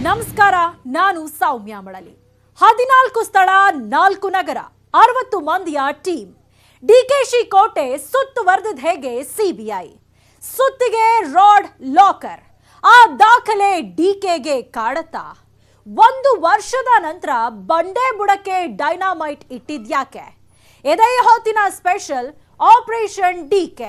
ನಮಸ್ಕಾರ ನಾನು ಸೌಮ್ಯ ಮಳಲಿ ಹದಿನಾಲ್ಕು ಸ್ಥಳ ನಾಲ್ಕು ನಗರ ಅರವತ್ತು ಮಂದಿಯ ಟೀಮ್ ಡಿಕೆಶಿ ಕೋಟೆ ಸುತ್ತುವರೆದದ್ ಹೇಗೆ ಸಿಬಿಐ ಸುತ್ತಿಗೆ ರಾಡ್ ಲಾಕರ್ ಆ ದಾಖಲೆ ಡಿಕೆಗೆ ಕಾಡತ್ತಾ ಒಂದು ವರ್ಷದ ನಂತರ ಬಂಡೆ ಬುಡಕ್ಕೆ ಡೈನಾಮೈಟ್ ಇಟ್ಟಿದ್ಯಾಕೆ ಇದೇ ಹೊತ್ತಿನ ಸ್ಪೆಷಲ್ ಆಪರೇಷನ್ ಡಿಕೆ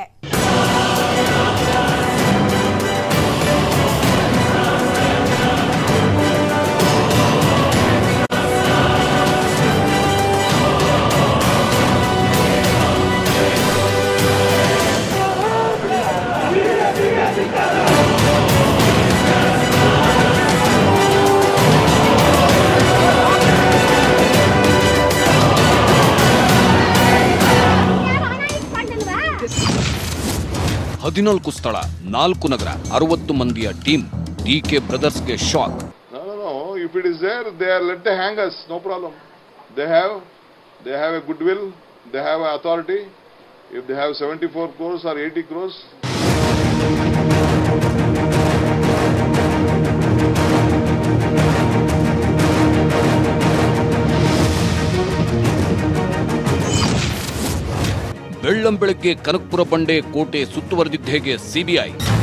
ಹದಿನಾಲ್ಕು ಸ್ಥಳ ನಾಲ್ಕು ನಗರ ಅರವತ್ತು ಮಂದಿಯ ಟೀಮ್ ಡಿಕೆ ಬ್ರದರ್ಸ್ಗೆ shock No, no, no. If it is there, they are let them hang us. No problem. They have, they have a goodwill. They have a authority. If they have 74 crores or 80 crores, ಬೆಳ್ಳಂಬೆಳಗ್ಗೆ ಕನಕಪುರ ಬಂಡೆ ಕೋಟೆ ಸುತ್ತುವರೆದಿದ್ದ ಹೇಗೆ CBI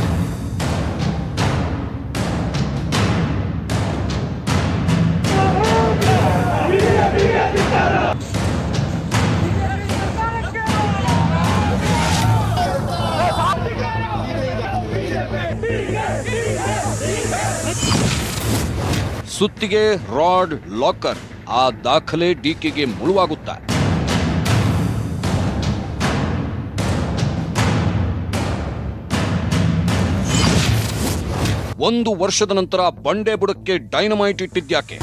ಸುತ್ತಿಗೆ rod locker ಆ ದಾಖಲೆ ಡಿಕೆಗೆ ಮುಳುವಾಗುತ್ತಾ ಒಂದು ವರ್ಷದ ನಂತರ ಬಂಡೆ ಬುಡಕ್ಕೆ ಡೈನಮೈಟ್ ಇಟ್ಟಿದ್ಯಾಕೆ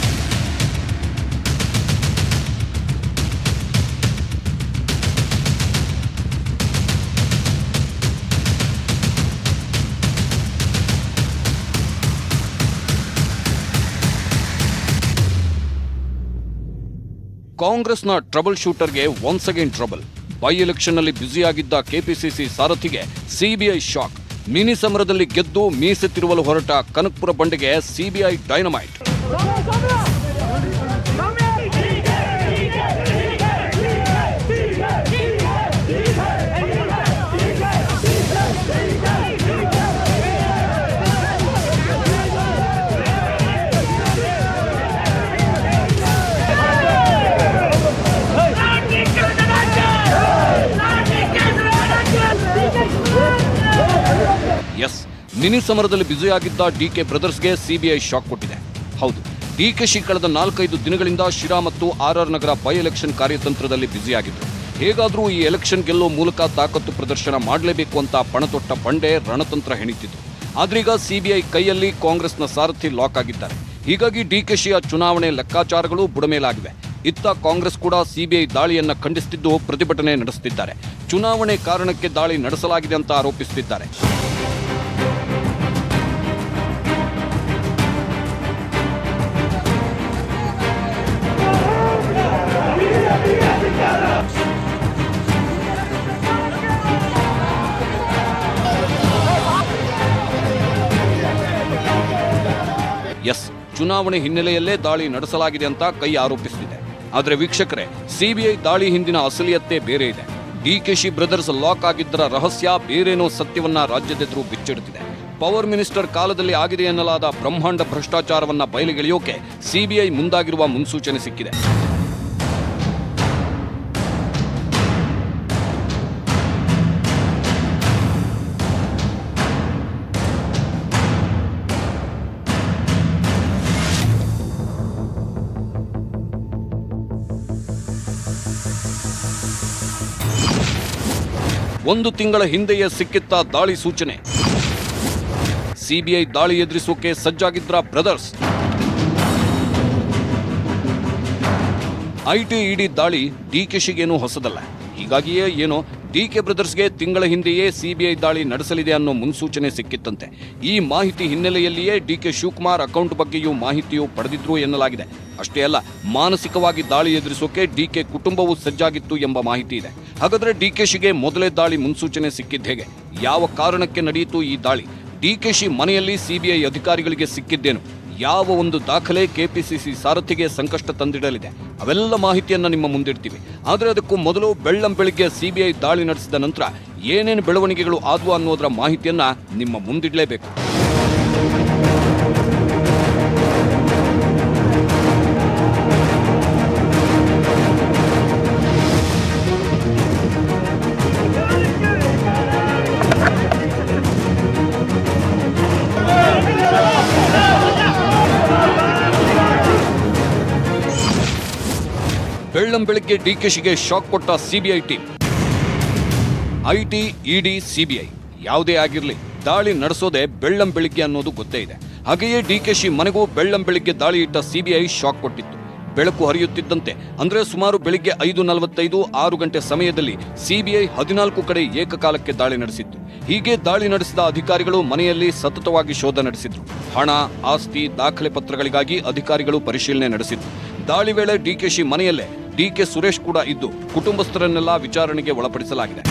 ಕಾಂಗ್ರೆಸ್ನ ಟ್ರಬಲ್ ಶೂಟರ್ಗೆ ಒನ್ಸ್ ಅಗೇನ್ ಟ್ರಬಲ್ ಬೈ ಎಲೆಕ್ಷನ್ನಲ್ಲಿ ಬ್ಯುಸಿಯಾಗಿದ್ದ ಕೆಪಿಸಿಸಿ ಸಾರಥಿಗೆ ಸಿಬಿಐ ಶಾಕ್ ಮಿನಿ ಸಮರದಲ್ಲಿ ಗೆದ್ದು ಮೀಸೆ ತಿರುವಲು ಹೊರಟ ಕನಕಪುರ ಬಂಡೆಗೆ ಸಿಬಿಐ ಡೈನಮೈಟ್ ಎಸ್ ಮಿನಿ ಸಮರದಲ್ಲಿ ಬ್ಯುಸಿಯಾಗಿದ್ದ ಡಿಕೆ ಬ್ರದರ್ಸ್ಗೆ ಸಿಬಿಐ ಶಾಕ್ ಕೊಟ್ಟಿದೆ ಹೌದು ಡಿಕೆಶಿ ಕಳೆದ ನಾಲ್ಕೈದು ದಿನಗಳಿಂದ ಶಿರಾ ಮತ್ತು ಆರ್ಆರ್ ನಗರ ಬೈ ಎಲೆಕ್ಷನ್ ಕಾರ್ಯತಂತ್ರದಲ್ಲಿ ಬ್ಯುಸಿಯಾಗಿದ್ರು ಹೇಗಾದರೂ ಈ ಎಲೆಕ್ಷನ್ ಗೆಲ್ಲೋ ಮೂಲಕ ತಾಕತ್ತು ಪ್ರದರ್ಶನ ಮಾಡಲೇಬೇಕು ಅಂತ ಪಣತೊಟ್ಟ ಬಂಡೆ ರಣತಂತ್ರ ಹೆಣಿತಿದ್ರು ಆದ್ರೀಗ ಸಿಬಿಐ ಕೈಯಲ್ಲಿ ಕಾಂಗ್ರೆಸ್ನ ಸಾರಥಿ ಲಾಕ್ ಆಗಿದ್ದಾರೆ ಹೀಗಾಗಿ ಡಿಕೆಶಿಯ ಚುನಾವಣೆ ಲೆಕ್ಕಾಚಾರಗಳು ಬುಡಮೇಲಾಗಿವೆ ಇತ್ತ ಕಾಂಗ್ರೆಸ್ ಕೂಡ ಸಿಬಿಐ ದಾಳಿಯನ್ನ ಖಂಡಿಸುತ್ತಿದ್ದು ಪ್ರತಿಭಟನೆ ನಡೆಸುತ್ತಿದ್ದಾರೆ ಚುನಾವಣೆ ಕಾರಣಕ್ಕೆ ದಾಳಿ ನಡೆಸಲಾಗಿದೆ ಅಂತ ಆರೋಪಿಸುತ್ತಿದ್ದಾರೆ ಎಸ್ ಚುನಾವಣೆ ಹಿನ್ನೆಲೆಯಲ್ಲೇ ದಾಳಿ ನಡೆಸಲಾಗಿದೆ ಅಂತ ಕೈ ಆರೋಪಿಸುತ್ತಿದೆ ಆದರೆ ವೀಕ್ಷಕರೇ ಸಿಬಿಐ ದಾಳಿ ಹಿಂದಿನ ಅಸಲಿಯತ್ತೇ ಬೇರೆ ಇದೆ ಡಿಕೆಶಿ ಬ್ರದರ್ಸ್ ಲಾಕ್ ಆಗಿದ್ದರ ರಹಸ್ಯ ಬೇರೇನೋ ಸತ್ಯವನ್ನ ರಾಜ್ಯದೆದುರು ಬಿಚ್ಚಿಡುತ್ತಿದೆ ಪವರ್ ಮಿನಿಸ್ಟರ್ ಕಾಲದಲ್ಲಿ ಆಗಿದೆ ಎನ್ನಲಾದ ಬ್ರಹ್ಮಾಂಡ ಭ್ರಷ್ಟಾಚಾರವನ್ನ ಬಯಲಿಗೆಳೆಯೋಕೆ ಸಿಬಿಐ ಮುಂದಾಗಿರುವ ಮುನ್ಸೂಚನೆ ಸಿಕ್ಕಿದೆ ಒಂದು ತಿಂಗಳ ಹಿಂದೆಯೇ ಸಿಕ್ಕಿತ್ತ ದಾಳಿ ಸೂಚನೆ ಸಿಬಿಐ ದಾಳಿ ಎದುರಿಸೋಕೆ ಸಜ್ಜಾಗಿದ್ರ ಬ್ರದರ್ಸ್ ಐಟಿ ಇಡಿ ದಾಳಿ ಡಿಕೆಶಿಗೇನೂ ಹೊಸದಲ್ಲ ಹೀಗಾಗಿಯೇ ಏನೋ ಡಿಕೆ ಬ್ರದರ್ಸ್ಗೆ ತಿಂಗಳ ಹಿಂದೆಯೇ ಸಿಬಿಐ ದಾಳಿ ನಡೆಸಲಿದೆ ಅನ್ನೋ ಮುನ್ಸೂಚನೆ ಸಿಕ್ಕಿತ್ತಂತೆ ಈ ಮಾಹಿತಿ ಹಿನ್ನೆಲೆಯಲ್ಲಿಯೇ ಡಿಕೆ ಶಿವಕುಮಾರ್ ಅಕೌಂಟ್ ಬಗ್ಗೆಯೂ ಮಾಹಿತಿಯು ಪಡೆದಿದ್ರು ಎನ್ನಲಾಗಿದೆ ಅಷ್ಟೇ ಅಲ್ಲ ಮಾನಸಿಕವಾಗಿ ದಾಳಿ ಎದುರಿಸೋಕೆ ಡಿಕೆ ಕುಟುಂಬವೂ ಸಜ್ಜಾಗಿತ್ತು ಎಂಬ ಮಾಹಿತಿ ಇದೆ ಹಾಗಾದ್ರೆ ಡಿಕೆಶಿಗೆ ಮೊದಲೇ ದಾಳಿ ಮುನ್ಸೂಚನೆ ಸಿಕ್ಕಿದ್ದು ಹೇಗೆ ಯಾವ ಕಾರಣಕ್ಕೆ ನಡೆಯಿತು ಈ ದಾಳಿ ಡಿಕೆಶಿ ಮನೆಯಲ್ಲಿ ಸಿಬಿಐ ಅಧಿಕಾರಿಗಳಿಗೆ ಸಿಕ್ಕಿದ್ದೇನು ಯಾವ ಒಂದು ದಾಖಲೆ ಕೆಪಿಸಿಸಿ ಸಾರಥಿಗೆ ಸಂಕಷ್ಟ ತಂದಿಡಲಿದೆ ಅವೆಲ್ಲ ಮಾಹಿತಿಯನ್ನ ನಿಮ್ಮ ಮುಂದಿಡ್ತೀವಿ ಆದರೆ ಅದಕ್ಕೂ ಮೊದಲು ಬೆಳ್ಳಂ ಬೆಳಿಗ್ಗೆ ಸಿಬಿಐ ದಾಳಿ ನಡೆಸಿದ ನಂತರ ಏನೇನು ಬೆಳವಣಿಗೆಗಳು ಆದ್ವು ಅನ್ನೋದರ ಮಾಹಿತಿಯನ್ನ ನಿಮ್ಮ ಮುಂದಿಡಲೇಬೇಕು ಬೆಳ್ಳಂ ಬೆಳಿಗ್ಗೆ ಡಿಕೆಶಿಗೆ ಶಾಕ್ ಕೊಟ್ಟ CBI team IT ED CBI ಯಾವುದೇ ಆಗಿರಲಿ ದಾಳಿ ನಡೆಸೋದೇ ಬೆಳ್ಳಂ ಬೆಳಿಗ್ಗೆ ಅನ್ನೋದು ಗೊತ್ತೇ ಇದೆ ಹಾಗೆಯೇ ಡಿಕೆಶಿ ಮನೆಗೂ ಬೆಳ್ಳಂ ಬೆಳಿಗ್ಗೆ ದಾಳಿ ಇಟ್ಟ ಸಿಬಿಐ ಶಾಕ್ ಕೊಟ್ಟಿತ್ತು ಬೆಳಕು ಹರಿಯುತ್ತಿದ್ದಂತೆ ಅಂದ್ರೆ ಸುಮಾರು ಬೆಳಿಗ್ಗೆ ಐದು ನಲವತ್ತೈದು ಆರು ಗಂಟೆ ಸಮಯದಲ್ಲಿ ಸಿಬಿಐ ಹದಿನಾಲ್ಕು ಕಡೆ ಏಕಕಾಲಕ್ಕೆ ದಾಳಿ ನಡೆಸಿತ್ತು ಹೀಗೆ ದಾಳಿ ನಡೆಸಿದ ಅಧಿಕಾರಿಗಳು ಮನೆಯಲ್ಲಿ ಸತತವಾಗಿ ಶೋಧ ನಡೆಸಿದ್ರು ಹಣ ಆಸ್ತಿ ದಾಖಲೆ ಪತ್ರಗಳಿಗಾಗಿ ಅಧಿಕಾರಿಗಳು ಪರಿಶೀಲನೆ ನಡೆಸಿದ್ರು ದಾಳಿ ವೇಳೆ ಡಿಕೆಶಿ ಮನೆಯಲ್ಲೇ ಡಿಕೆ ಸುರೇಶ್ ಕೂಡ ಇದ್ದು ಕುಟುಂಬಸ್ಥರನ್ನೆಲ್ಲ ವಿಚಾರಣೆಗೆ ಒಳಪಡಿಸಲಾಗಿದೆ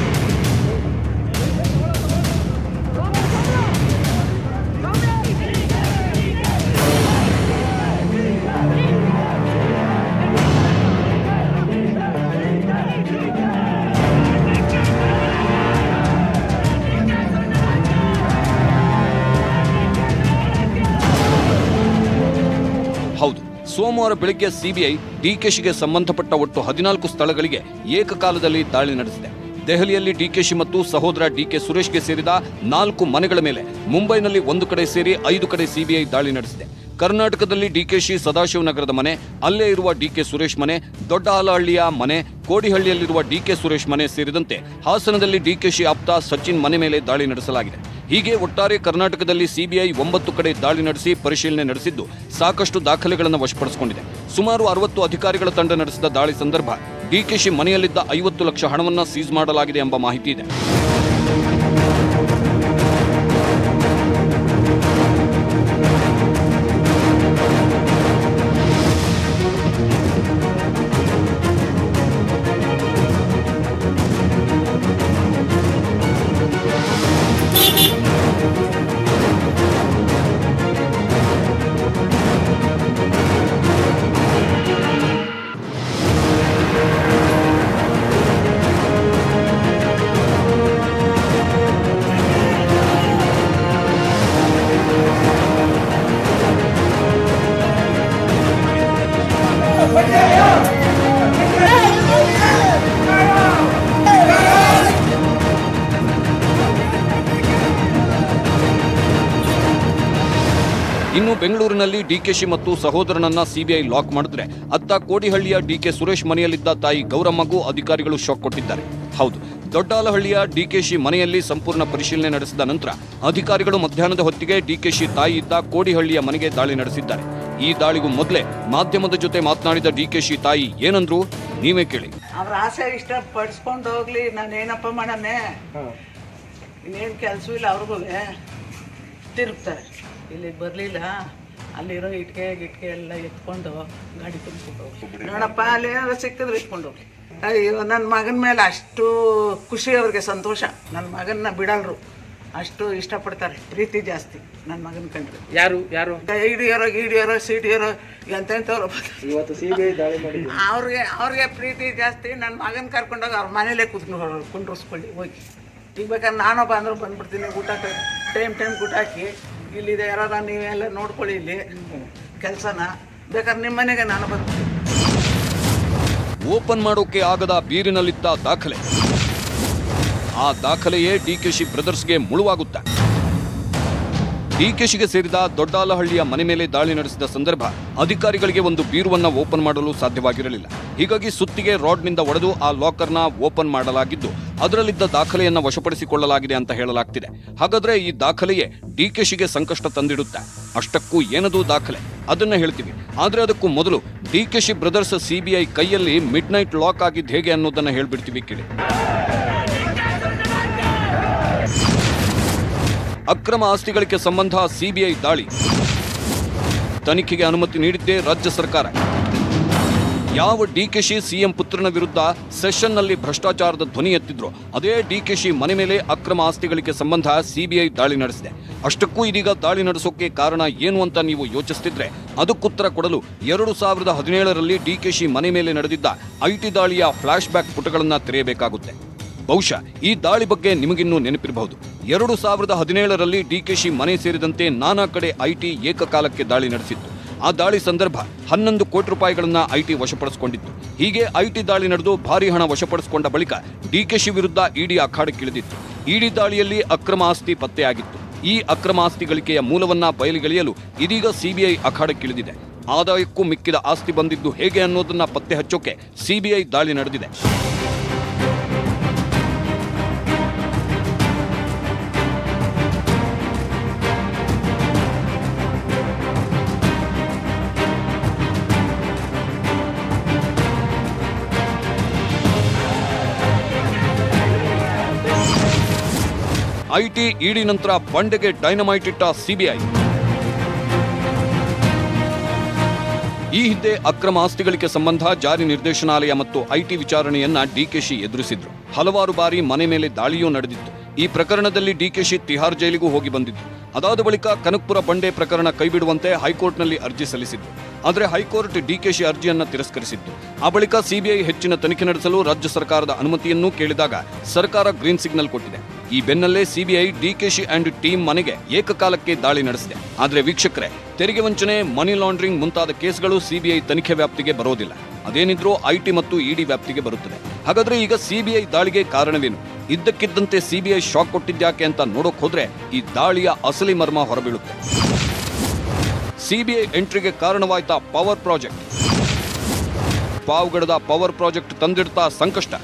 ಹೌದು ಸೋಮವಾರ ಬೆಳಗ್ಗೆ ಸಿಬಿಐ ಡಿಕೆಶಿಗೆ ಸಂಬಂಧಪಟ್ಟ ಒಟ್ಟು ಹದಿನಾಲ್ಕು ಸ್ಥಳಗಳಿಗೆ ಏಕಕಾಲದಲ್ಲಿ ದಾಳಿ ನಡೆಸಿದೆ ದೆಹಲಿಯಲ್ಲಿ ಡಿಕೆಶಿ ಮತ್ತು ಸಹೋದರ ಡಿಕೆ ಸುರೇಶ್ಗೆ ಸೇರಿದ ನಾಲ್ಕು ಮನೆಗಳ ಮೇಲೆ ಮುಂಬೈನಲ್ಲಿ ಒಂದು ಕಡೆ ಸೇರಿ ಐದು ಕಡೆ ಸಿಬಿಐ ದಾಳಿ ನಡೆಸಿದೆ ಕರ್ನಾಟಕದಲ್ಲಿ ಡಿಕೆಶಿ ಸದಾಶಿವನಗರದ ಮನೆ ಅಲ್ಲೇ ಇರುವ ಡಿಕೆ ಸುರೇಶ್ ಮನೆ ದೊಡ್ಡಹಾಲಹಳ್ಳಿಯ ಮನೆ ಕೋಡಿಹಳ್ಳಿಯಲ್ಲಿರುವ ಡಿಕೆ ಸುರೇಶ್ ಮನೆ ಸೇರಿದಂತೆ ಹಾಸನದಲ್ಲಿ ಡಿಕೆಶಿ ಆಪ್ತ ಸಚಿನ್ ಮನೆ ಮೇಲೆ ದಾಳಿ ನಡೆಸಲಾಗಿದೆ ಹೀಗೆ ಒಟ್ಟಾರೆ ಕರ್ನಾಟಕದಲ್ಲಿ ಸಿಬಿಐ ಒಂಬತ್ತು ಕಡೆ ದಾಳಿ ನಡೆಸಿ ಪರಿಶೀಲನೆ ನಡೆಸಿದ್ದು ಸಾಕಷ್ಟು ದಾಖಲೆಗಳನ್ನು ವಶಪಡಿಸಿಕೊಂಡಿದೆ ಸುಮಾರು ಅರವತ್ತು ಅಧಿಕಾರಿಗಳ ತಂಡ ನಡೆಸಿದ ದಾಳಿ ಸಂದರ್ಭ ಡಿಕೆಶಿ ಮನೆಯಲ್ಲಿದ್ದ ಐವತ್ತು ಲಕ್ಷ ಹಣವನ್ನ ಸೀಸ್ ಮಾಡಲಾಗಿದೆ ಎಂಬ ಮಾಹಿತಿ ಇದೆ ಇನ್ನು ಬೆಂಗಳೂರಿನಲ್ಲಿ ಡಿಕೆಶಿ ಮತ್ತು ಸಹೋದರನನ್ನ ಸಿಬಿಐ ಲಾಕ್ ಮಾಡಿದ್ರೆ ಅತ್ತ ಕೋಡಿಹಳ್ಳಿಯ ಡಿಕೆ ಸುರೇಶ್ ಮನೆಯಲ್ಲಿದ್ದ ತಾಯಿ ಗೌರಮ್ಮಗೂ ಅಧಿಕಾರಿಗಳು ಶಾಕ್ ಕೊಟ್ಟಿದ್ದಾರೆ ಹೌದು ದೊಡ್ಡಾಲಹಳ್ಳಿಯ ಡಿಕೆಶಿ ಮನೆಯಲ್ಲಿ ಸಂಪೂರ್ಣ ಪರಿಶೀಲನೆ ನಡೆಸಿದ ನಂತರ ಅಧಿಕಾರಿಗಳು ಮಧ್ಯಾಹ್ನದ ಹೊತ್ತಿಗೆ ಡಿಕೆಶಿ ತಾಯಿ ಇದ್ದ ಕೋಡಿಹಳ್ಳಿಯ ಮನೆಗೆ ದಾಳಿ ನಡೆಸಿದ್ದಾರೆ ಈ ದಾಳಿಗೂ ಮೊದಲೇ ಮಾಧ್ಯಮದ ಜೊತೆ ಮಾತನಾಡಿದ ಡಿಕೆಶಿ ತಾಯಿ ಏನಂದ್ರು ನೀವೇ ಕೇಳಿ ಅವ್ರ ಆಸೆ ಇಷ್ಟ ಪಡಿಸ್ಕೊಂಡು ಹೋಗ್ಲಿ ನಾನು ಏನಪ್ಪ ಮಾಡನೆ ಇನ್ನೇನು ಕೆಲಸವೂ ಇಲ್ಲ ಅವ್ರಿಗೂ ತಿರುಗ್ತಾರೆ ಇಲ್ಲಿಗೆ ಬರಲಿಲ್ಲ ಅಲ್ಲಿರೋ ಇಟ್ಕೆ ಗಿಟ್ಕೆ ಎಲ್ಲ ಎತ್ಕೊಂಡು ಗಾಡಿ ತುಂಬಿಕೊಂಡು ಹೋಗ್ಲಿ ನೋಡಪ್ಪ ಅಲ್ಲಿ ಏನಾದ್ರು ಸಿಕ್ಕಿದ್ರೆ ಇಟ್ಕೊಂಡು ಹೋಗ್ಲಿ ಅಯ್ಯೋ ನನ್ನ ಮಗನ ಮೇಲೆ ಅಷ್ಟು ಖುಷಿ ಅವ್ರಿಗೆ ಸಂತೋಷ ನನ್ನ ಮಗನ್ನ ಬಿಡಲ್ರು ಅಷ್ಟು ಇಷ್ಟಪಡ್ತಾರೆ ಪ್ರೀತಿ ಜಾಸ್ತಿ ನನ್ನ ಮಗನ ಕಂಡ್ರೆ ಯಾರು ಯಾರು ಹಿಡಿಯೋರೋ ಗಿಡಿಯೋರೋ ಸೀಟಿಯೋರೋ ಎಂತೆಂಥವ್ರು ಇವತ್ತು ಸಿಬಿಐ ದಾಳಿ ಮಾಡಿ ಅವ್ರಿಗೆ ಅವ್ರಿಗೆ ಪ್ರೀತಿ ಜಾಸ್ತಿ ನನ್ನ ಮಗನ ಕರ್ಕೊಂಡೋಗಿ ಅವ್ರ ಮನೇಲೇ ಕೂತ್ಕೊಂಡು ಕುಂಡ್ರಿಸ್ಕೊಳ್ಳಿ ಹೋಗಿ ಈಗ ಬೇಕಾದ್ರೆ ನಾನೊಬ್ಬ ಅಂದ್ರೆ ಬಂದ್ಬಿಡ್ತೀನಿ ಊಟ ಟೈಮ್ ಟೈಮ್ ಊಟ ಹಾಕಿ ಇಲ್ಲಿದೆ ಯಾರಾರ ನೀವೆಲ್ಲ ನೋಡ್ಕೊಳ್ಳಿ ಇಲ್ಲಿ ಕೆಲಸನ ಬೇಕಾದ್ರೆ ನಿಮ್ಮ ಮನೆಗೆ ನಾನು ಬಂದ್ಬಿಡ್ತೀನಿ ಓಪನ್ ಮಾಡೋಕೆ ಆಗದ ಬೀರಿನಲ್ಲಿದ್ದ ದಾಖಲೆ ಆ ದಾಖಲೆಯೇ ಡಿಕೆಶಿ ಬ್ರದರ್ಸ್ಗೆ ಮುಳುವಾಗುತ್ತೆ ಡಿಕೆಶಿಗೆ ಸೇರಿದ ದೊಡ್ಡಾಲಹಳ್ಳಿಯ ಮನೆ ಮೇಲೆ ದಾಳಿ ನಡೆಸಿದ ಸಂದರ್ಭ ಅಧಿಕಾರಿಗಳಿಗೆ ಒಂದು ಬೀರುವನ್ನ ಓಪನ್ ಮಾಡಲು ಸಾಧ್ಯವಾಗಿರಲಿಲ್ಲ ಹೀಗಾಗಿ ಸುತ್ತಿಗೆ ರಾಡ್ನಿಂದ ಒಡೆದು ಆ ಲಾಕರ್ನ ಓಪನ್ ಮಾಡಲಾಗಿದ್ದು ಅದರಲ್ಲಿದ್ದ ದಾಖಲೆಯನ್ನ ವಶಪಡಿಸಿಕೊಳ್ಳಲಾಗಿದೆ ಅಂತ ಹೇಳಲಾಗ್ತಿದೆ ಹಾಗಾದ್ರೆ ಈ ದಾಖಲೆಯೇ ಡಿಕೆಶಿಗೆ ಸಂಕಷ್ಟ ತಂದಿಡುತ್ತೆ ಅಷ್ಟಕ್ಕೂ ಏನದು ದಾಖಲೆ ಅದನ್ನ ಹೇಳ್ತೀವಿ ಆದ್ರೆ ಅದಕ್ಕೂ ಮೊದಲು ಡಿಕೆಶಿ ಬ್ರದರ್ಸ್ ಸಿಬಿಐ ಕೈಯಲ್ಲಿ ಮಿಡ್ ನೈಟ್ ಲಾಕ್ ಆಗಿದ್ದು ಹೇಗೆ ಅನ್ನೋದನ್ನ ಹೇಳ್ಬಿಡ್ತೀವಿ ಕೇಳಿ ಅಕ್ರಮ ಆಸ್ತಿಗಳಿಗೆ ಸಂಬಂಧ ಸಿಬಿಐ ದಾಳಿ ತನಿಖೆಗೆ ಅನುಮತಿ ನೀಡಿದ್ದೇ ರಾಜ್ಯ ಸರ್ಕಾರ ಯಾವ ಡಿಕೆಶಿ ಸಿಎಂ ಪುತ್ರನ ವಿರುದ್ಧ ಸೆಷನ್ನಲ್ಲಿ ಭ್ರಷ್ಟಾಚಾರದ ಧ್ವನಿ ಎತ್ತಿದ್ರು ಅದೇ ಡಿಕೆಶಿ ಮನೆ ಮೇಲೆ ಅಕ್ರಮ ಆಸ್ತಿಗಳಿಗೆ ಸಂಬಂಧ ಸಿಬಿಐ ದಾಳಿ ನಡೆಸಿದೆ ಅಷ್ಟಕ್ಕೂ ಇದೀಗ ದಾಳಿ ನಡೆಸೋಕೆ ಕಾರಣ ಏನು ಅಂತ ನೀವು ಯೋಚಿಸ್ತಿದ್ರೆ ಅದಕ್ಕುತ್ತರ ಕೊಡಲು ಎರಡು ಸಾವಿರದ ಹದಿನೇಳರಲ್ಲಿ ಡಿಕೆಶಿ ಮನೆ ಮೇಲೆ ನಡೆದಿದ್ದ ಐಟಿ ದಾಳಿಯ ಫ್ಲಾಶ್ ಬ್ಯಾಕ್ ಪುಟಗಳನ್ನ ತೆರೆಯಬೇಕಾಗುತ್ತೆ ಬಹುಶಃ ಈ ದಾಳಿ ಬಗ್ಗೆ ನಿಮಗಿನ್ನೂ ನೆನಪಿರಬಹುದು ಎರಡು ಸಾವಿರದ ಹದಿನೇಳರಲ್ಲಿ ಡಿಕೆಶಿ ಮನೆ ಸೇರಿದಂತೆ ನಾನಾ ಕಡೆ ಐಟಿ ಏಕಕಾಲಕ್ಕೆ ದಾಳಿ ನಡೆಸಿತ್ತು ಆ ದಾಳಿ ಸಂದರ್ಭ ಹನ್ನೊಂದು ಕೋಟಿ ರೂಪಾಯಿಗಳನ್ನ ಐಟಿ ವಶಪಡಿಸಿಕೊಂಡಿತ್ತು ಹೀಗೆ ಐಟಿ ದಾಳಿ ನಡೆದು ಭಾರಿ ಹಣ ವಶಪಡಿಸಿಕೊಂಡ ಬಳಿಕ ಡಿಕೆಶಿ ವಿರುದ್ಧ ಇಡಿ ಅಖಾಡಕ್ಕಿಳಿದಿತ್ತು ಇಡಿ ದಾಳಿಯಲ್ಲಿ ಅಕ್ರಮ ಆಸ್ತಿ ಪತ್ತೆಯಾಗಿತ್ತು ಈ ಅಕ್ರಮ ಆಸ್ತಿ ಗಳಿಕೆಯ ಮೂಲವನ್ನ ಬಯಲಿಗೆಳೆಯಲು ಇದೀಗ ಸಿಬಿಐ ಅಖಾಡಕ್ಕಿಳಿದಿದೆ ಆದಾಯಕ್ಕೂ ಮಿಕ್ಕಿದ ಆಸ್ತಿ ಬಂದಿದ್ದು ಹೇಗೆ ಅನ್ನೋದನ್ನ ಪತ್ತೆ ಹಚ್ಚೋಕೆ ಸಿಬಿಐ ದಾಳಿ ನಡೆದಿದೆ ಐಟಿ ಇಡಿ ನಂತರ ಬಂಡೆಗೆ ಡೈನಮೈಟ್ ಇಟ್ಟ ಸಿಬಿಐ ಈ ಹಿಂದೆ ಅಕ್ರಮ ಆಸ್ತಿಗಳಿಗೆ ಸಂಬಂಧ ಜಾರಿ ನಿರ್ದೇಶನಾಲಯ ಮತ್ತು ಐಟಿ ವಿಚಾರಣೆಯನ್ನ ಡಿಕೆಶಿ ಎದುರಿಸಿದ್ರು ಹಲವಾರು ಬಾರಿ ಮನೆ ಮೇಲೆ ದಾಳಿಯೂ ನಡೆದಿತ್ತು ಈ ಪ್ರಕರಣದಲ್ಲಿ ಡಿಕೆಶಿ ತಿಹಾರ್ ಜೈಲಿಗೂ ಹೋಗಿ ಬಂದಿದ್ರು ಅದಾದ ಬಳಿಕ ಕನಕ್ಪುರ ಬಂಡೆ ಪ್ರಕರಣ ಕೈಬಿಡುವಂತೆ ಹೈಕೋರ್ಟ್ನಲ್ಲಿ ಅರ್ಜಿ ಸಲ್ಲಿಸಿದ್ರು ಆದರೆ ಹೈಕೋರ್ಟ್ ಡಿಕೆಶಿ ಅರ್ಜಿಯನ್ನ ತಿರಸ್ಕರಿಸಿತ್ತು ಆ ಬಳಿಕ ಸಿಬಿಐ ಹೆಚ್ಚಿನ ತನಿಖೆ ನಡೆಸಲು ರಾಜ್ಯ ಸರ್ಕಾರದ ಅನುಮತಿಯನ್ನೂ ಕೇಳಿದಾಗ ಸರ್ಕಾರ ಗ್ರೀನ್ ಸಿಗ್ನಲ್ ಕೊಟ್ಟಿದೆ ಈ ಬೆನ್ನಲ್ಲೇ ಸಿಬಿಐ ಡಿಕೆಶಿ ಅಂಡ್ ಟೀಮ್ ಮನೆಗೆ ಏಕಕಾಲಕ್ಕೆ ದಾಳಿ ನಡೆಸಿದೆ ಆದರೆ ವೀಕ್ಷಕರೇ ತೆರಿಗೆ ವಂಚನೆ ಮನಿ ಲಾಂಡ್ರಿಂಗ್ ಮುಂತಾದ ಕೇಸ್ಗಳು ಸಿಬಿಐ ತನಿಖೆ ವ್ಯಾಪ್ತಿಗೆ ಬರೋದಿಲ್ಲ ಅದೇನಿದ್ರೂ ಐಟಿ ಮತ್ತು ಇಡಿ ವ್ಯಾಪ್ತಿಗೆ ಬರುತ್ತದೆ ಹಾಗಾದ್ರೆ ಈಗ ಸಿಬಿಐ ದಾಳಿಗೆ ಕಾರಣವೇನು ಇದ್ದಕ್ಕಿದ್ದಂತೆ ಸಿಬಿಐ ಶಾಕ್ ಕೊಟ್ಟಿದ್ಯಾಕೆ ಅಂತ ನೋಡೋಕ್ ಹೋದ್ರೆ ಈ ದಾಳಿಯ ಅಸಲಿ ಮರ್ಮ ಹೊರಬೀಳುತ್ತೆ ಸಿಬಿಐ ಎಂಟ್ರಿಗೆ ಕಾರಣವಾಯ್ತಾ ಪವರ್ ಪ್ರಾಜೆಕ್ಟ್ ಪಾವಗಡದ ಪವರ್ ಪ್ರಾಜೆಕ್ಟ್ ತಂದಿಡ್ತಾ ಸಂಕಷ್ಟ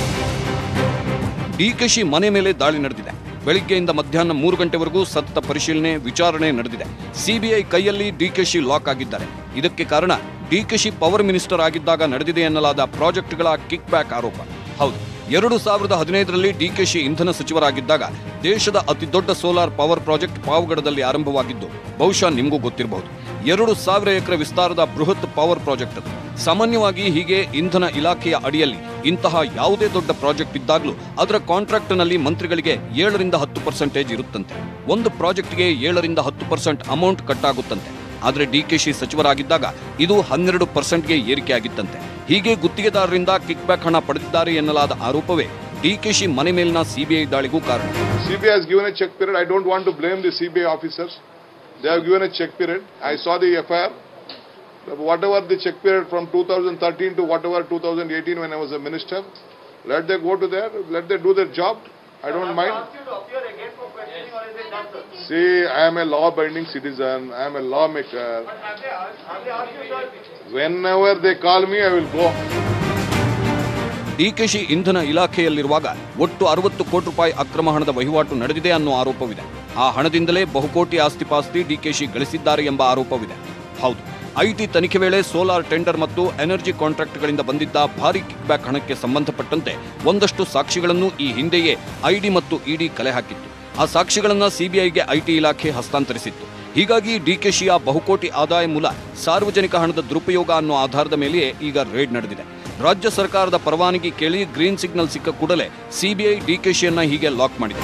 ಡಿಕೆಶಿ ಮನೆ ಮೇಲೆ ದಾಳಿ ನಡೆದಿದೆ ಬೆಳಿಗ್ಗೆಯಿಂದ ಮಧ್ಯಾಹ್ನ ಮೂರು ಗಂಟೆವರೆಗೂ ಸತತ ಪರಿಶೀಲನೆ ವಿಚಾರಣೆ ನಡೆದಿದೆ ಸಿಬಿಐ ಕೈಯಲ್ಲಿ ಡಿಕೆಶಿ ಲಾಕ್ ಆಗಿದ್ದಾರೆ ಇದಕ್ಕೆ ಕಾರಣ ಡಿಕೆಶಿ ಪವರ್ ಮಿನಿಸ್ಟರ್ ಆಗಿದ್ದಾಗ ನಡೆದಿದೆ ಎನ್ನಲಾದ ಪ್ರಾಜೆಕ್ಟ್ಗಳ ಕಿಕ್ ಬ್ಯಾಕ್ ಆರೋಪ ಹೌದು ಎರಡು ಸಾವಿರದ ಹದಿನೈದರಲ್ಲಿ ಡಿಕೆಶಿ ಇಂಧನ ಸಚಿವರಾಗಿದ್ದಾಗ ದೇಶದ ಅತಿದೊಡ್ಡ ಸೋಲಾರ್ ಪವರ್ ಪ್ರಾಜೆಕ್ಟ್ ಪಾವಗಡದಲ್ಲಿ ಆರಂಭವಾಗಿದ್ದು ಬಹುಶಃ ನಿಮಗೂ ಗೊತ್ತಿರಬಹುದು ಎರಡು ಸಾವಿರ ಎಕರೆ ವಿಸ್ತಾರದ ಬೃಹತ್ ಪವರ್ ಪ್ರಾಜೆಕ್ಟ್ ಅದು ಸಾಮಾನ್ಯವಾಗಿ ಹೀಗೆ ಇಂಧನ ಇಲಾಖೆಯ ಅಡಿಯಲ್ಲಿ ಇಂತಹ ಯಾವುದೇ ದೊಡ್ಡ ಪ್ರಾಜೆಕ್ಟ್ ಇದ್ದಾಗಲೂ ಅದರ ಕಾಂಟ್ರಾಕ್ಟ್ನಲ್ಲಿ ಮಂತ್ರಿಗಳಿಗೆ ಏಳರಿಂದ ಹತ್ತು ಪರ್ಸೆಂಟೇಜ್ ಇರುತ್ತಂತೆ ಒಂದು ಪ್ರಾಜೆಕ್ಟ್ಗೆ ಏಳರಿಂದ ಹತ್ತು ಪರ್ಸೆಂಟ್ ಅಮೌಂಟ್ ಕಟ್ ಆಗುತ್ತಂತೆ ಆದರೆ ಡಿಕೆಶಿ ಸಚಿವರಾಗಿದ್ದಾಗ ಇದು ಹನ್ನೆರಡು ಪರ್ಸೆಂಟ್ಗೆ ಏರಿಕೆಯಾಗಿತ್ತಂತೆ ಹೀಗೆ ಗುತ್ತಿಗೆದಾರರಿಂದ ಕಿಕ್ ಬ್ಯಾಕ್ ಹಣ ಪಡೆದಿದ್ದಾರೆ ಎನ್ನಲಾದ ಆರೋಪವೇ ಡಿಕೆಶಿ ಮನೆ ಮೇಲಿನ ಸಿಬಿಐ ದಾಳಿಗೂ ಕಾರಣ CBI has given a check period. I don't want to blame the CBI officers. They have given a check period. I saw the FIR. Whatever the check period from 2013 to whatever 2018 when I was a minister, let them go to there, let them do their job. I don't mind. See, I am a law-abiding citizen. I am a lawmaker. Whenever they call me, I will go. DKShi ಇಂಧನ ಇಲಾಖೆಯಲ್ಲಿರುವಾಗ ಒಟ್ಟು ಅರವತ್ತು ಕೋಟಿ ರೂಪಾಯಿ ಅಕ್ರಮ ಹಣದ ವಹಿವಾಟು ನಡೆದಿದೆ ಅನ್ನೋ ಆರೋಪವಿದೆ ಆ ಹಣದಿಂದಲೇ ಬಹುಕೋಟಿ ಆಸ್ತಿಪಾಸ್ತಿ ಡಿಕೆಶಿ ಗಳಿಸಿದ್ದಾರೆ ಎಂಬ ಆರೋಪವಿದೆ ಹೌದು ಐಟಿ ತನಿಖೆ ವೇಳೆ ಸೋಲಾರ್ ಟೆಂಡರ್ ಮತ್ತು ಎನರ್ಜಿ ಕಾಂಟ್ರಾಕ್ಟ್ಗಳಿಂದ ಬಂದಿದ್ದ ಭಾರಿ ಕಿಕ್ಬ್ಯಾಕ್ ಹಣಕ್ಕೆ ಸಂಬಂಧಪಟ್ಟಂತೆ ಒಂದಷ್ಟು ಸಾಕ್ಷಿಗಳನ್ನು ಈ ಹಿಂದೆಯೇ ಐಡಿ ಮತ್ತು ಇಡಿ ಕಲೆ ಹಾಕಿತ್ತು ಆ ಸಾಕ್ಷಿಗಳನ್ನ ಸಿಬಿಐಗೆ ಐಟಿ ಇಲಾಖೆ ಹಸ್ತಾಂತರಿಸಿತ್ತು ಹೀಗಾಗಿ ಡಿಕೆಶಿಯ ಬಹುಕೋಟಿ ಆದಾಯ ಮೂಲ ಸಾರ್ವಜನಿಕ ಹಣದ ದುರುಪಯೋಗ ಅನ್ನೋ ಆಧಾರದ ಮೇಲೆಯೇ ಈಗ ರೇಡ್ ನಡೆದಿದೆ ರಾಜ್ಯ ಸರ್ಕಾರದ ಪರವಾನಗಿ ಕೇಳಿ ಗ್ರೀನ್ ಸಿಗ್ನಲ್ ಸಿಕ್ಕ ಕೂಡಲೇ ಸಿಬಿಐ ಡಿಕೆಶಿಯನ್ನ ಹೀಗೆ ಲಾಕ್ ಮಾಡಿದೆ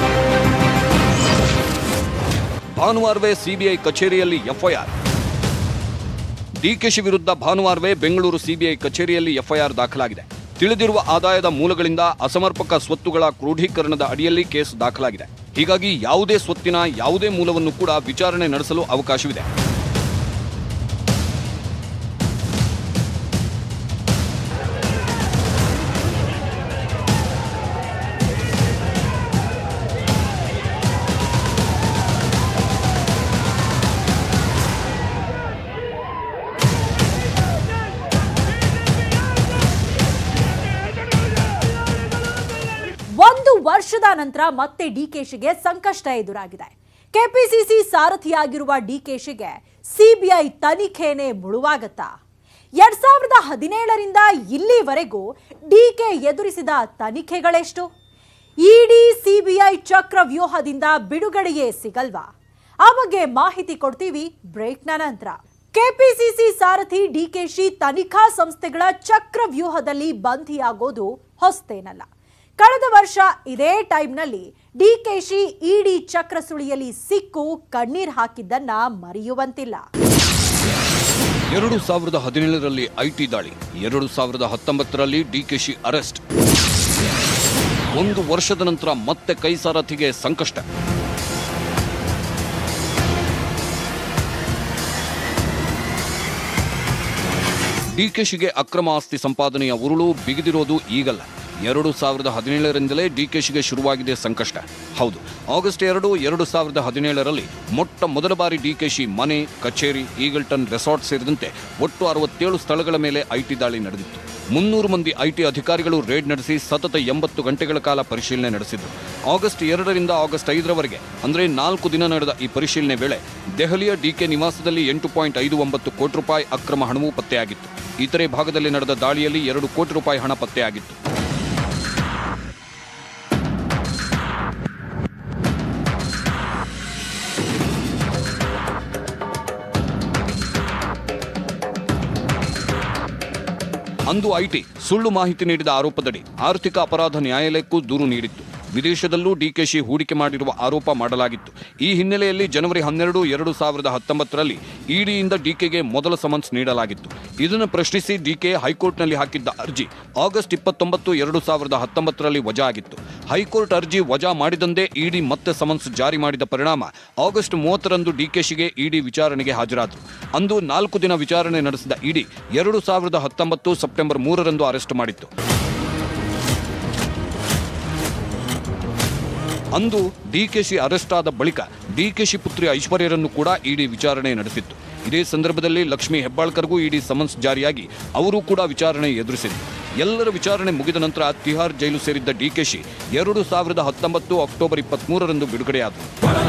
ಭಾನುವಾರವೇ ಸಿಬಿಐ ಕಚೇರಿಯಲ್ಲಿ ಎಫ್ಐಆರ್ ಡಿಕೆಶಿ ವಿರುದ್ಧ ಭಾನುವಾರವೇ ಬೆಂಗಳೂರು ಸಿಬಿಐ ಕಚೇರಿಯಲ್ಲಿ ಎಫ್ಐಆರ್ ದಾಖಲಾಗಿದೆ ತಿಳಿದಿರುವ ಆದಾಯದ ಮೂಲಗಳಿಂದ ಅಸಮರ್ಪಕ ಸ್ವತ್ತುಗಳ ಕ್ರೋಢೀಕರಣದ ಅಡಿಯಲ್ಲಿ ಕೇಸ್ ದಾಖಲಾಗಿದೆ ಹೀಗಾಗಿ ಯಾವುದೇ ಸ್ವತ್ತಿನ ಯಾವುದೇ ಮೂಲವನ್ನು ಕೂಡ ವಿಚಾರಣೆ ನಡೆಸಲು ಅವಕಾಶವಿದೆ ಒಂದು ವರ್ಷದ ನಂತರ ಮತ್ತೆ ಡಿಕೆಶಿಗೆ ಸಂಕಷ್ಟ ಎದುರಾಗಿದೆ ಕೆಪಿಸಿಸಿ ಸಾರಥಿಯಾಗಿರುವ ಡಿಕೆಶಿಗೆ ಸಿಬಿಐ ತನಿಖೆನೇ ಮುಳುವಾಗತ್ತಾ ಎರಡ್ ಸಾವಿರದ ಹದಿನೇಳರಿಂದ ಇಲ್ಲಿವರೆಗೂ ಡಿಕೆ ಎದುರಿಸಿದ ತನಿಖೆಗಳೆಷ್ಟು ಇಡಿ ಸಿಬಿಐ ಚಕ್ರ ವ್ಯೂಹದಿಂದ ಬಿಡುಗಡೆಯೇ ಸಿಗಲ್ವಾ ಆ ಬಗ್ಗೆ ಮಾಹಿತಿ ಕೊಡ್ತೀವಿ ಬ್ರೇಕ್ನ ನಂತರ ಕೆಪಿಸಿಸಿ ಸಾರಥಿ ಡಿಕೆಶಿ ತನಿಖಾ ಸಂಸ್ಥೆಗಳ ಚಕ್ರವ್ಯೂಹದಲ್ಲಿ ಬಂಧಿಯಾಗೋದು ಹೊಸ್ತೇನಲ್ಲ ಕಳೆದ ವರ್ಷ ಇದೇ ಟೈಮ್ನಲ್ಲಿ ಡಿಕೆಶಿ ಇಡಿ ಚಕ್ರ ಸುಳಿಯಲ್ಲಿ ಸಿಕ್ಕು ಕಣ್ಣೀರ್ ಹಾಕಿದ್ದನ್ನ ಮರೆಯುವಂತಿಲ್ಲ ಎರಡು ಸಾವಿರದ ಹದಿನೇಳರಲ್ಲಿ ಐಟಿ ದಾಳಿ ಎರಡು ಸಾವಿರದ ಹತ್ತೊಂಬತ್ತರಲ್ಲಿ ಡಿಕೆಶಿ ಅರೆಸ್ಟ್ ಒಂದು ವರ್ಷದ ನಂತರ ಮತ್ತೆ ಕೈ ಸಾರಥಿಗೆ ಸಂಕಷ್ಟ ಡಿಕೆಶಿಗೆ ಅಕ್ರಮ ಆಸ್ತಿ ಸಂಪಾದನೆಯ ಉರುಳು ಬಿಗಿದಿರೋದು ಈಗಲ್ಲ ಎರಡು ಸಾವಿರದ ಹದಿನೇಳರಿಂದಲೇ ಡಿಕೆಶಿಗೆ ಶುರುವಾಗಿದೆ ಸಂಕಷ್ಟ ಹೌದು ಆಗಸ್ಟ್ ಎರಡು ಎರಡು ಸಾವಿರದ ಹದಿನೇಳರಲ್ಲಿ ಮೊಟ್ಟ ಮೊದಲ ಬಾರಿ ಡಿಕೆಶಿ ಮನೆ ಕಚೇರಿ ಈಗಲ್ಟನ್ ರೆಸಾರ್ಟ್ ಸೇರಿದಂತೆ ಒಟ್ಟು ಅರವತ್ತೇಳು ಸ್ಥಳಗಳ ಮೇಲೆ ಐಟಿ ದಾಳಿ ನಡೆದಿತ್ತು ಮುನ್ನೂರು ಮಂದಿ ಐಟಿ ಅಧಿಕಾರಿಗಳು ರೇಡ್ ನಡೆಸಿ ಸತತ ಎಂಬತ್ತು ಗಂಟೆಗಳ ಕಾಲ ಪರಿಶೀಲನೆ ನಡೆಸಿದರು ಆಗಸ್ಟ್ ಎರಡರಿಂದ ಆಗಸ್ಟ್ ಐದರವರೆಗೆ ಅಂದರೆ ನಾಲ್ಕು ದಿನ ನಡೆದ ಈ ಪರಿಶೀಲನೆ ವೇಳೆ ದೆಹಲಿಯ ಡಿಕೆ ನಿವಾಸದಲ್ಲಿ ಎಂಟು ಪಾಯಿಂಟ್ ಐದು ಒಂಬತ್ತು ಕೋಟಿ ರೂಪಾಯಿ ಅಕ್ರಮ ಹಣವೂ ಪತ್ತೆಯಾಗಿತ್ತು ಇತರೆ ಭಾಗದಲ್ಲಿ ನಡೆದ ದಾಳಿಯಲ್ಲಿ ಎರಡು ಕೋಟಿ ರೂಪಾಯಿ ಹಣ ಪತ್ತೆಯಾಗಿತ್ತು ಅಂದು ಐಟಿ ಸುಳ್ಳು ಮಾಹಿತಿ ನೀಡಿದ ಆರೋಪದಡಿ ಆರ್ಥಿಕ ಅಪರಾಧ ನ್ಯಾಯಾಲಯಕ್ಕೂ ದೂರು ನೀಡಿತ್ತು ವಿದೇಶದಲ್ಲೂ ಡಿಕೆಶಿ ಹೂಡಿಕೆ ಮಾಡಿರುವ ಆರೋಪ ಮಾಡಲಾಗಿತ್ತು ಈ ಹಿನ್ನೆಲೆಯಲ್ಲಿ ಜನವರಿ ಹನ್ನೆರಡು ಎರಡು ಸಾವಿರದ ಹತ್ತೊಂಬತ್ತರಲ್ಲಿ ಇಡಿಯಿಂದ ಡಿಕೆಗೆ ಮೊದಲ ಸಮನ್ಸ್ ನೀಡಲಾಗಿತ್ತು ಇದನ್ನು ಪ್ರಶ್ನಿಸಿ ಡಿಕೆ ಹೈಕೋರ್ಟ್ನಲ್ಲಿ ಹಾಕಿದ್ದ ಅರ್ಜಿ ಆಗಸ್ಟ್ ಇಪ್ಪತ್ತೊಂಬತ್ತು ಎರಡು ಸಾವಿರದ ಹತ್ತೊಂಬತ್ತರಲ್ಲಿ ವಜಾ ಆಗಿತ್ತು ಹೈಕೋರ್ಟ್ ಅರ್ಜಿ ವಜಾ ಮಾಡಿದಂದೇ ಇಡಿ ಮತ್ತೆ ಸಮನ್ಸ್ ಜಾರಿ ಮಾಡಿದ ಪರಿಣಾಮ ಆಗಸ್ಟ್ ಮೂವತ್ತರಂದು ಡಿಕೆಶಿಗೆ ಇಡಿ ವಿಚಾರಣೆಗೆ ಹಾಜರಾದರು ಅಂದು ನಾಲ್ಕು ದಿನ ವಿಚಾರಣೆ ನಡೆಸಿದ ಇಡಿ ಎರಡು ಸಾವಿರದ ಹತ್ತೊಂಬತ್ತು ಸೆಪ್ಟೆಂಬರ್ ಮೂರರಂದು ಅರೆಸ್ಟ್ ಮಾಡಿತ್ತು ಅಂದು ಡಿಕೆಶಿ ಅರೆಸ್ಟ್ ಆದ ಬಳಿಕ ಡಿಕೆಶಿ ಪುತ್ರಿ ಐಶ್ವರ್ಯರನ್ನು ಕೂಡ ಇಡಿ ವಿಚಾರಣೆ ನಡೆಸಿತ್ತು ಇದೇ ಸಂದರ್ಭದಲ್ಲಿ ಲಕ್ಷ್ಮಿ ಹೆಬ್ಬಾಳ್ಕರ್ಗೂ ಇಡಿ ಸಮನ್ಸ್ ಜಾರಿಯಾಗಿ ಅವರು ಕೂಡ ವಿಚಾರಣೆ ಎದುರಿಸಿದ್ರು ಎಲ್ಲರ ವಿಚಾರಣೆ ಮುಗಿದ ನಂತರ ತಿಹಾರ್ ಜೈಲು ಸೇರಿದ್ದ ಡಿಕೆಶಿ ಎರಡು ಸಾವಿರದ ಹತ್ತೊಂಬತ್ತು ಅಕ್ಟೋಬರ್ ಇಪ್ಪತ್ಮೂರರಂದು ಬಿಡುಗಡೆಯಾದರು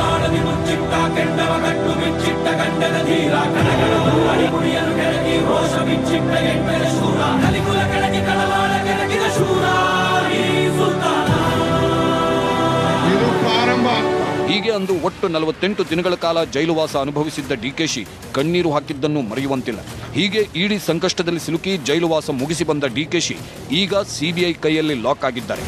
ಇದು ಪ್ರಾರಂಭ ಹೀಗೆ ಅಂದು ಒಟ್ಟು ನಲವತ್ತೆಂಟು ದಿನಗಳ ಕಾಲ ಜೈಲುವಾಸ ಅನುಭವಿಸಿದ್ದ ಡಿಕೆಶಿ ಕಣ್ಣೀರು ಹಾಕಿದ್ದನ್ನು ಮರೆಯುವಂತಿಲ್ಲ ಹೀಗೆ ಇಡೀ ಸಂಕಷ್ಟದಲ್ಲಿ ಸಿಲುಕಿ ಜೈಲುವಾಸ ಮುಗಿಸಿ ಬಂದ ಡಿಕೆಶಿ ಈಗ ಸಿಬಿಐ ಕೈಯಲ್ಲಿ ಲಾಕ್ ಆಗಿದ್ದಾರೆ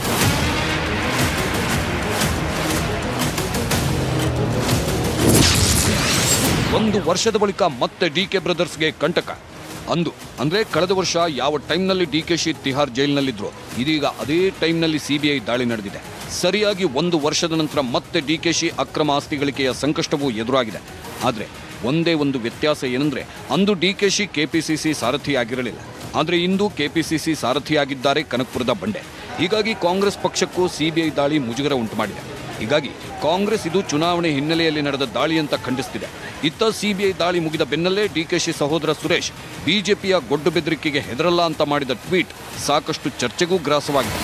ಒಂದು ವರ್ಷದ ಬಳಿಕ ಮತ್ತೆ ಡಿಕೆ ಬ್ರದರ್ಸ್ಗೆ ಕಂಟಕ ಅಂದು ಅಂದ್ರೆ ಕಳೆದ ವರ್ಷ ಯಾವ ಟೈಮ್ನಲ್ಲಿ ಡಿಕೆಶಿ ತಿಹಾರ್ ಜೈಲಿನಲ್ಲಿದ್ರು ಇದೀಗ ಅದೇ ಟೈಮ್ನಲ್ಲಿ ಸಿಬಿಐ ದಾಳಿ ನಡೆದಿದೆ ಸರಿಯಾಗಿ ಒಂದು ವರ್ಷದ ನಂತರ ಮತ್ತೆ ಡಿಕೆಶಿ ಅಕ್ರಮ ಆಸ್ತಿ ಗಳಿಕೆಯ ಸಂಕಷ್ಟವೂ ಎದುರಾಗಿದೆ ಆದರೆ ಒಂದೇ ಒಂದು ವ್ಯತ್ಯಾಸ ಏನಂದ್ರೆ ಅಂದು ಡಿಕೆಶಿ ಕೆಪಿಸಿಸಿ ಸಾರಥಿಯಾಗಿರಲಿಲ್ಲ ಆದರೆ ಇಂದು ಕೆಪಿಸಿಸಿ ಸಾರಥಿಯಾಗಿದ್ದಾರೆ ಕನಕಪುರದ ಬಂಡೆ ಹೀಗಾಗಿ ಕಾಂಗ್ರೆಸ್ ಪಕ್ಷಕ್ಕೂ ಸಿಬಿಐ ದಾಳಿ ಮುಜುಗರ ಉಂಟು ಮಾಡಿದೆ ಹೀಗಾಗಿ ಕಾಂಗ್ರೆಸ್ ಇದು ಚುನಾವಣೆ ಹಿನ್ನೆಲೆಯಲ್ಲಿ ನಡೆದ ದಾಳಿ ಅಂತ ಖಂಡಿಸ್ತಿದೆ ಇತ್ತ ಸಿಬಿಐ ದಾಳಿ ಮುಗಿದ ಬೆನ್ನಲ್ಲೇ ಡಿಕೆಶಿ ಸಹೋದರ ಸುರೇಶ್ ಬಿಜೆಪಿಯ ಗೊಡ್ಡು ಬೆದರಿಕೆಗೆ ಹೆದರಲ್ಲ ಅಂತ ಮಾಡಿದ ಟ್ವೀಟ್ ಸಾಕಷ್ಟು ಚರ್ಚೆಗೂ ಗ್ರಾಸವಾಗಿದೆ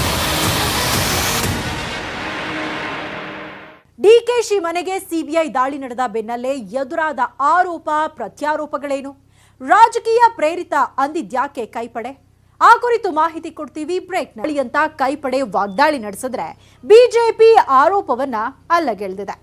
ಡಿಕೆಶಿ ಮನೆಗೆ ಸಿಬಿಐ ದಾಳಿ ನಡೆದ ಬೆನ್ನಲ್ಲೇ ಎದುರಾದ ಆರೋಪ ಪ್ರತ್ಯಾರೋಪಗಳೇನು ರಾಜಕೀಯ ಪ್ರೇರಿತ ಅಂದಿದ್ಯಾಕೆ ಕೈಪಡೆ ಆ ಕುರಿತು ಮಾಹಿತಿ ಕೊಡ್ತೀವಿ ಬ್ರೇಕ್ ಅಂತ ಕೈಪಡೆ ವಾಗ್ದಾಳಿ ನಡೆಸಿದ್ರೆ ಬಿಜೆಪಿ ಆರೋಪವನ್ನ ಅಲ್ಲಗೆಳೆದಿದೆ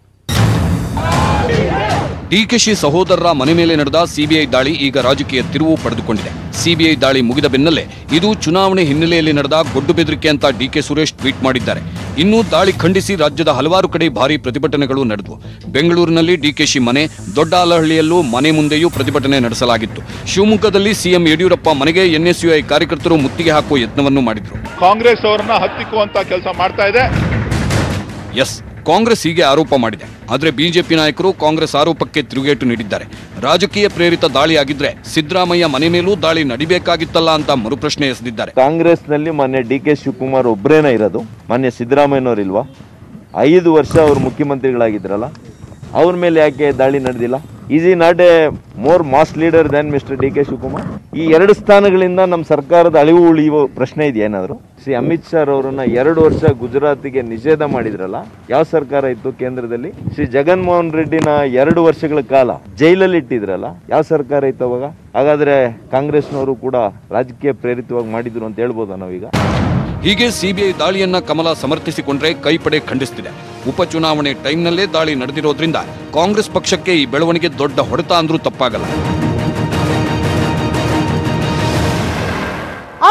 ಡಿಕೆಶಿ ಸಹೋದರರ ಮನೆ ಮೇಲೆ ನಡೆದ ಸಿಬಿಐ ದಾಳಿ ಈಗ ರಾಜಕೀಯ ತಿರುವು ಪಡೆದುಕೊಂಡಿದೆ ಸಿಬಿಐ ದಾಳಿ ಮುಗಿದ ಬೆನ್ನಲ್ಲೇ ಇದು ಚುನಾವಣೆ ಹಿನ್ನೆಲೆಯಲ್ಲಿ ನಡೆದ ಗೊಡ್ಡು ಬೆದರಿಕೆ ಅಂತ ಡಿಕೆ ಸುರೇಶ್ ಟ್ವೀಟ್ ಮಾಡಿದ್ದಾರೆ ಇನ್ನು ದಾಳಿ ಖಂಡಿಸಿ ರಾಜ್ಯದ ಹಲವಾರು ಕಡೆ ಭಾರಿ ಪ್ರತಿಭಟನೆಗಳು ನಡೆದವು ಬೆಂಗಳೂರಿನಲ್ಲಿ ಡಿಕೆಶಿ ಮನೆ ದೊಡ್ಡ ಆಲಹಳ್ಳಿಯಲ್ಲೂ ಮನೆ ಮುಂದೆಯೂ ಪ್ರತಿಭಟನೆ ನಡೆಸಲಾಗಿತ್ತು ಶಿವಮೊಗ್ಗದಲ್ಲಿ ಸಿಎಂ ಯಡಿಯೂರಪ್ಪ ಮನೆಗೆ ಎನ್ಎಸ್ಯುಐ ಕಾರ್ಯಕರ್ತರು ಮುತ್ತಿಗೆ ಹಾಕುವ ಯತ್ನವನ್ನು ಮಾಡಿದ್ರು ಕಾಂಗ್ರೆಸ್ ಅವರನ್ನ ಹತ್ತಿಕ್ಕುವಂತ ಕೆಲಸ ಮಾಡ್ತಾ ಇದೆ ಎಸ್ ಕಾಂಗ್ರೆಸ್ ಹೀಗೆ ಆರೋಪ ಮಾಡಿದೆ ಆದರೆ ಬಿಜೆಪಿ ನಾಯಕರು ಕಾಂಗ್ರೆಸ್ ಆರೋಪಕ್ಕೆ ತಿರುಗೇಟು ನೀಡಿದ್ದಾರೆ ರಾಜಕೀಯ ಪ್ರೇರಿತ ದಾಳಿಯಾಗಿದ್ರೆ ಸಿದ್ದರಾಮಯ್ಯ ಮನೆ ಮೇಲೂ ದಾಳಿ ನಡಿಬೇಕಾಗಿತ್ತಲ್ಲ ಅಂತ ಮರುಪ್ರಶ್ನೆ ಎಸೆದಿದ್ದಾರೆ ಕಾಂಗ್ರೆಸ್ನಲ್ಲಿ ಮೊನ್ನೆ ಡಿ ಕೆ ಶಿವಕುಮಾರ್ ಒಬ್ಬರೇನ ಇರೋದು ಮೊನ್ನೆ ಸಿದ್ದರಾಮಯ್ಯನವರಿಲ್ವಾ ಐದು ವರ್ಷ ಅವರು ಮುಖ್ಯಮಂತ್ರಿಗಳಾಗಿದ್ರಲ್ಲ ಅವ್ರ ಮೇಲೆ ಯಾಕೆ ದಾಳಿ ನಡೆದಿಲ್ಲ is he not a more mass leader then mister D K Shivakumar ಈ ಎರಡು ಸ್ಥಾನಗಳಿಂದ ನಮ್ಮ ಸರ್ಕಾರದ ಅಳಿವು ಉಳಿಯುವ ಪ್ರಶ್ನೆ ಇದೆಯಾ ಏನಾದ್ರು ಶ್ರೀ ಅಮಿತ್ ಶಾ ಅವರನ್ನ ಎರಡು ವರ್ಷ ಗುಜರಾತಿಗೆ ನಿಷೇಧ ಮಾಡಿದ್ರಲ್ಲ ಯಾವ ಸರ್ಕಾರ ಇತ್ತು ಕೇಂದ್ರದಲ್ಲಿ ಶ್ರೀ ಜಗನ್ಮೋಹನ್ ರೆಡ್ಡಿನ ಎರಡು ವರ್ಷಗಳ ಕಾಲ ಜೈಲಲ್ಲಿ ಇಟ್ಟಿದ್ರಲ್ಲ ಯಾವ ಸರ್ಕಾರ ಇತ್ತು ಅವಾಗ ಹಾಗಾದ್ರೆ ಕಾಂಗ್ರೆಸ್ನವರು ಕೂಡ ರಾಜಕೀಯ ಪ್ರೇರಿತವಾಗಿ ಮಾಡಿದ್ರು ಅಂತ ಹೇಳ್ಬೋದಾ ನಾವೀಗ ಹೀಗೆ ಸಿಬಿಐ ದಾಳಿಯನ್ನ ಕಮಲ ಸಮರ್ಥಿಸಿಕೊಂಡ್ರೆ ಕೈಪಡೆ ಖಂಡಿಸ್ತಿದೆ ಉಪಚುನಾವಣೆ ಟೈಮ್ನಲ್ಲೇ ದಾಳಿ ನಡೆದಿರೋದ್ರಿಂದ ಕಾಂಗ್ರೆಸ್ ಪಕ್ಷಕ್ಕೆ ಈ ಬೆಳವಣಿಗೆ ದೊಡ್ಡ ಹೊಡೆತ ಅಂದ್ರೂ ತಪ್ಪಾಗಲ್ಲ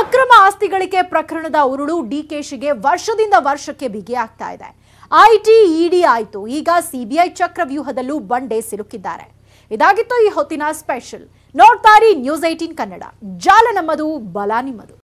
ಅಕ್ರಮ ಆಸ್ತಿ ಗಳಿಕೆ ಪ್ರಕರಣದ ಉರುಳು ಡಿಕೆಶಿಗೆ ವರ್ಷದಿಂದ ವರ್ಷಕ್ಕೆ ಬಿಗಿಯಾಗ್ತಾ ಇದೆ ಐಟಿ ಇಡಿ ಆಯ್ತು ಈಗ ಸಿಬಿಐ ಚಕ್ರವ್ಯೂಹದಲ್ಲೂ ಬಂಡೆ ಸಿಲುಕಿದ್ದಾರೆ ಇದಾಗಿತ್ತು ಈ ಹೊತ್ತಿನ ಸ್ಪೆಷಲ್ ನೋಡ್ತಾರಿ ನ್ಯೂಸ್ ಏಟೀನ್ ಕನ್ನಡ ಜಾಲ ನಮ್ಮದು ಬಲ ನಿಮ್ಮದು